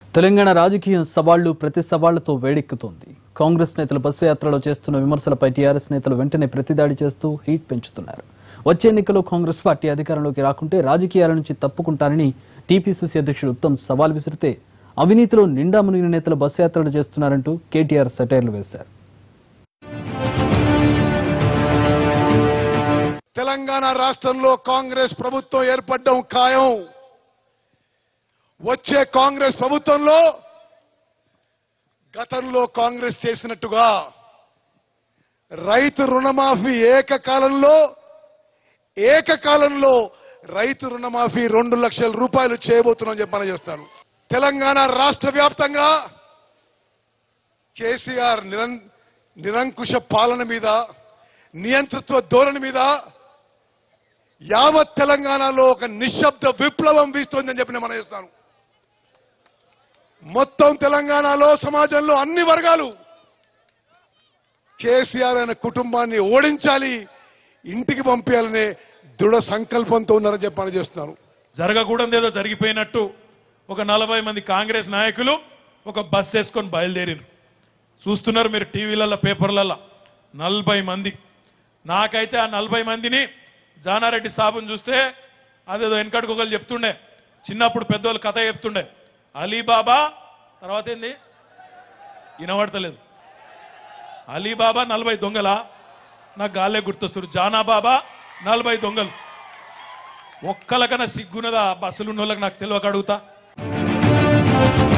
తెలంగాణ రాజకీయం సవాళ్లు ప్రతి సవాళ్లతో వేడెక్కుతోంది కాంగ్రెస్ నేతలు బస్సు యాత్రలో చేస్తున్న విమర్శలపై టీఆర్ఎస్ నేతలు వెంటనే ప్రతిదాడి చేస్తూ హీట్ పెంచుతున్నారు వచ్చే ఎన్నికల్లో కాంగ్రెస్ పార్టీ అధికారంలోకి రాకుంటే రాజకీయాల నుంచి తప్పుకుంటారని టీపీసీసీ అధ్యక్షుడు ఉత్తమ్ సవాల్ విసిరితే అవినీతిలో నిండా మునిగిన నేతలు బస్సు యాత్రలు చేస్తున్నారంటూ కేటీఆర్ సెటైర్లు వేశారు తెలంగాణ రాష్ట్రంలో కాంగ్రెస్ ప్రభుత్వం ఏర్పడడం ఖాయం వచ్చే కాంగ్రెస్ ప్రభుత్వంలో గతంలో కాంగ్రెస్ చేసినట్టుగా రైతు రుణమాఫీ ఏకకాలంలో ఏకకాలంలో రైతు రుణమాఫీ రెండు లక్షల రూపాయలు చేయబోతున్నాం చెప్పి మనం చేస్తాను తెలంగాణ రాష్ట్ర వ్యాప్తంగా కేసీఆర్ నిరం నిరంకుశ పాలన మీద నియంతృత్వ ధోరణి మీద యావత్ తెలంగాణలో ఒక నిశ్శబ్ద విప్లవం వీస్తోందని చెప్పి నేను మనం చేస్తాను మొత్తం తెలంగాణలో సమాజంలో అన్ని వర్గాలు కేసీఆర్ అనే కుటుంబాన్ని ఓడించాలి ఇంటికి పంపించాలనే దృఢ సంకల్పంతో ఉన్నారని చెప్పి మనం చేస్తున్నాను జరగకూడదు ఏదో జరిగిపోయినట్టు ఒక నలభై మంది కాంగ్రెస్ నాయకులు ఒక బస్ వేసుకొని బయలుదేరిరు చూస్తున్నారు మీరు టీవీలలో పేపర్లలో నలభై మంది నాకైతే ఆ నలభై మందిని జానారెడ్డి సాబుని చూస్తే అదేదో వెనకటికి ఒకళ్ళు చెప్తుండే చిన్నప్పుడు పెద్దోళ్ళు కథ చెప్తుండే అలీబాబా తర్వాత ఏంది వినబడతలేదు అలీబాబా నలభై దొంగల నాకు గాలే గుర్తొస్తారు జానాబాబా నలభై దొంగలు ఒక్కలకన్నా సిగ్గున్నదా బస్సులు ఉన్న వాళ్ళకి నాకు తెలియక అడుగుతా